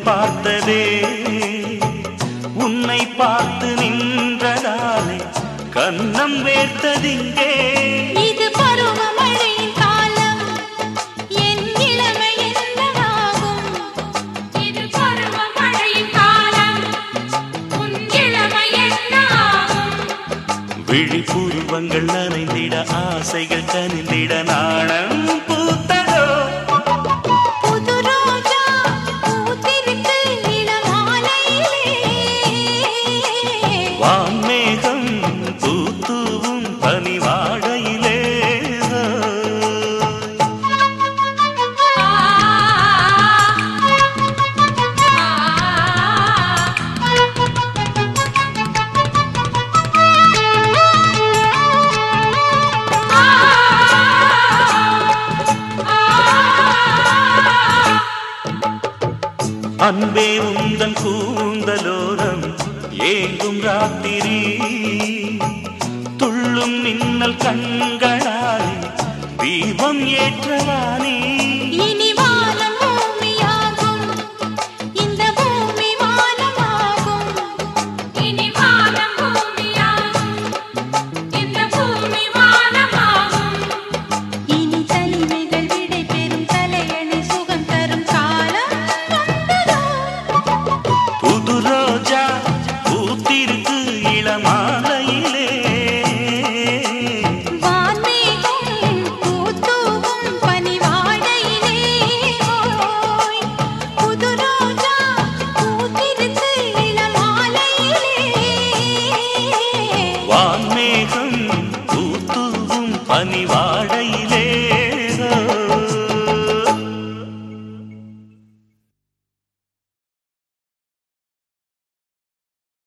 பார்த்ததே உன்னை பார்த்து நின்றதாலே கன்னம் வேர்த்ததிங்கே இது பருவமழையின் காலம் என் இளமை என்னவாகும் இது பருவமழையின் காலம் உன் இளமை என்னாகும் விழிப்புருவங்கள் நனைந்திட ஆசைகள் கனிந்திட நாணம் பூத்ததோ புது ரோஜா பூத்திருக்கு இளமாலையிலே வான்மேகம் பூத்தூவும் பனிவாழையிலே அன்பே உந்தன் கூந்தலோரம் ஏங்கும் ராத்திரி துள்ளும் மின்னல் கண்களாலே தீபம் ஏற்றவானே இனி வானம் பூமியாகும் இந்த பூமி வானமாகும் இனி வானம் பூமியாகும் இந்த பூமி வானமாகும் இனி தனிமைகள் விடை பெறும் தலையணி சுகம் தரும் காலம் வந்ததோ புது ரோஜா பூத்திருக்கு இளமாலையிலே வான்மேகம் பூத்தூவும் பனிவாடையிலே ஓய் புது ரோஜா பூத்திருக்கு இளமாலையிலே வான்மேகம் பூத்தூவும் பனிவாழையிலே